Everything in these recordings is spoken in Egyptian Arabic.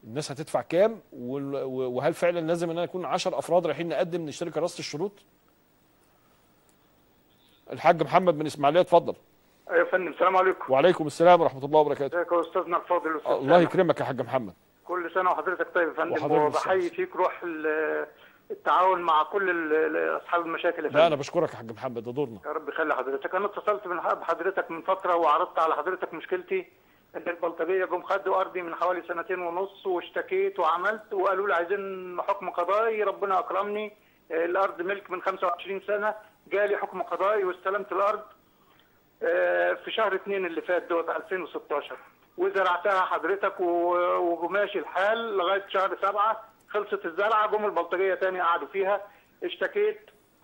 الناس هتدفع كام وال- و- وهل فعلا لازم ان انا يكون 10 افراد رايحين نقدم نشترك رصد الشروط الحاج محمد من اسماعيليه اتفضل يا فندم السلام عليكم وعليكم السلام ورحمه الله وبركاته ازيك يا استاذنا الفاضل أستاذ الله سامح؟ يكرمك يا حاج محمد كل سنه وحضرتك طيب يا فندم وحضرتك وبحيي بالصحة. فيك روح ال- التعاون مع كل ال- ال- اصحاب المشاكل يا لا انا فندم بشكرك يا حاج محمد ده دورنا يا رب يخلي حضرتك انا اتصلت من بحضرتك من فتره وعرضت على حضرتك مشكلتي ان البلطجيه جم خدوا ارضي من حوالي سنتين ونص واشتكيت وعملت وقالوا لي عايزين حكم قضائي ربنا اكرمني آه، الارض ملك من 25 سنه جالي حكم قضائي واستلمت الارض آه، في شهر اثنين اللي فات دوت 2016 وزرعتها حضرتك و- وماشي الحال لغايه شهر سبعه خلصت الزرعه جم البلطجيه تاني قعدوا فيها اشتكيت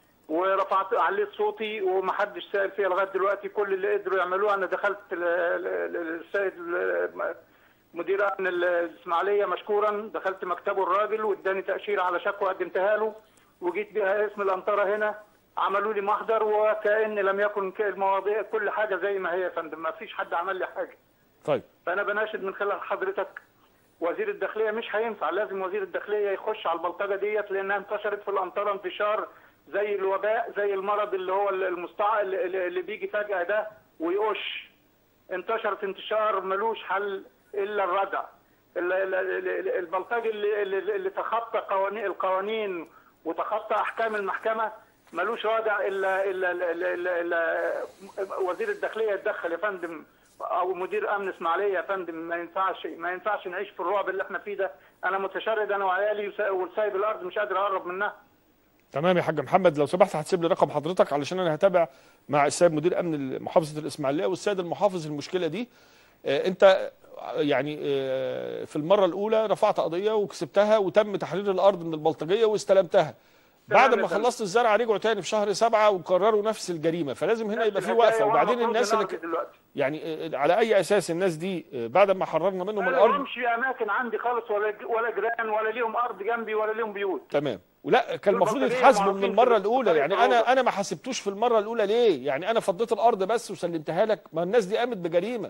ورفعت عليت صوتي ومحدش سائل فيها لغايه دلوقتي كل اللي قدروا يعملوه انا دخلت ل- ل- ل- للسيد ال- مدير امن الاسماعيليه مشكورا دخلت مكتبه الراجل واداني تاشيره على شكوى قدمتها له وجيت بها اسم الانطره هنا عملوا لي محضر وكأن لم يكن ك- المواضيع كل حاجه زي ما هي يا فندم ما فيش حد عمل لي حاجه طيب فانا بناشد من خلال حضرتك وزير الداخليه مش هينفع لازم وزير الداخليه يخش على البلطجه ديت لانها انتشرت في الانطره انتشار زي الوباء زي المرض اللي هو المستع اللي اللي بيجي فجاه ده ويقش انتشرت انتشار ملوش حل الا الردع ال- ال- ال- البلطجي اللي, اللي, اللي تخطى قوانين القوانين وتخطى احكام المحكمه ملوش رادع الا الا, إلا, إلا, إلا وزير الداخليه يتدخل يا فندم او مدير امن اسماعيليه يا فندم ما ينفعش ما ينفعش نعيش في الرعب اللي احنا فيه ده انا متشرد انا وعيالي وسا- وسايب الارض مش قادر اقرب منها تمام يا حاج محمد لو سمحت هتسيب لي رقم حضرتك علشان انا هتابع مع السيد مدير امن محافظه الاسماعيليه والسيد المحافظ المشكله دي آه، انت يعني آه، في المره الاولى رفعت قضيه وكسبتها وتم تحرير الارض من البلطجيه واستلمتها بعد تمام ما يا فندم. خلصت الزرع رجعوا تاني في شهر سبعة وكرروا نفس الجريمه فلازم هنا يبقى في الحكاية وقفه وأنا وبعدين مفروض الناس إن اللي أقضي ك- دلوقتي يعني آه، على اي اساس الناس دي آه، بعد ما حررنا منهم ما الارض لهمش في اماكن عندي خالص ولا ولا جيران ولا ليهم ارض جنبي ولا ليهم بيوت تمام ولا كان المفروض البلطجية يتحاسبوا من معروفين المره في الاولى طريق يعني العودة. انا انا ما حاسبتوش في المره الاولى ليه يعني انا فضيت الارض بس وسلمتها لك ما الناس دي قامت بجريمه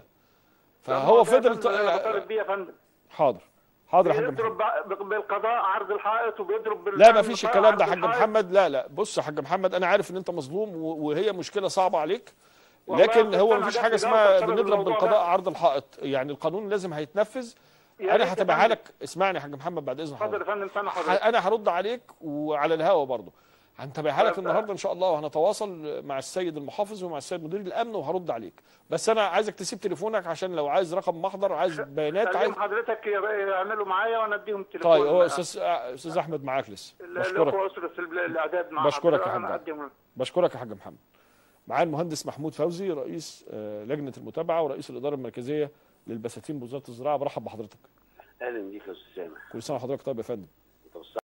فهو ده فضل اللي أنا بطالب بيه يا فندم حاضر حاضر يا حاج بيضرب محمد ب- بالقضاء عرض الحائط وبيضرب بال لا ما فيش الكلام عرض ده يا حاج الحائط. محمد لا لا بص يا حاج محمد انا عارف ان انت مظلوم و- وهي مشكله صعبه عليك والله لكن كنت هو أنا ما فيش جات حاجه لي اسمها جلطة بسبب بنضرب الموضوع بالقضاء ده. عرض الحائط يعني القانون لازم هيتنفذ يا ريت انا يا هتابعها فندم. لك اسمعني يا حاج محمد بعد اذن اتفضل يا حضرتك فندم سامع ح- حضرتك انا هرد عليك وعلى الهوا برضه هنتابعها لك طيب. النهارده ان شاء الله وهنتواصل مع السيد المحافظ ومع السيد مدير الامن وهرد عليك بس انا عايزك تسيب تليفونك عشان لو عايز رقم محضر عايز بيانات عايز خليهم حضرتك يعملوا معايا وانا اديهم التليفون طيب هو استاذ استاذ احمد معاك لسه ال- بشكرك الاخوه اسره ال- الاعداد مع بشكرك يا حضرتك، انا حاج. اديهم بشكرك يا حاج محمد معايا المهندس محمود فوزي رئيس آه، لجنه المتابعه ورئيس الاداره المركزيه للبساتين بوزاره الزراعه برحب بحضرتك اهلا بيك يا استاذ سامح كل سنه وحضرتك طيب يا فندم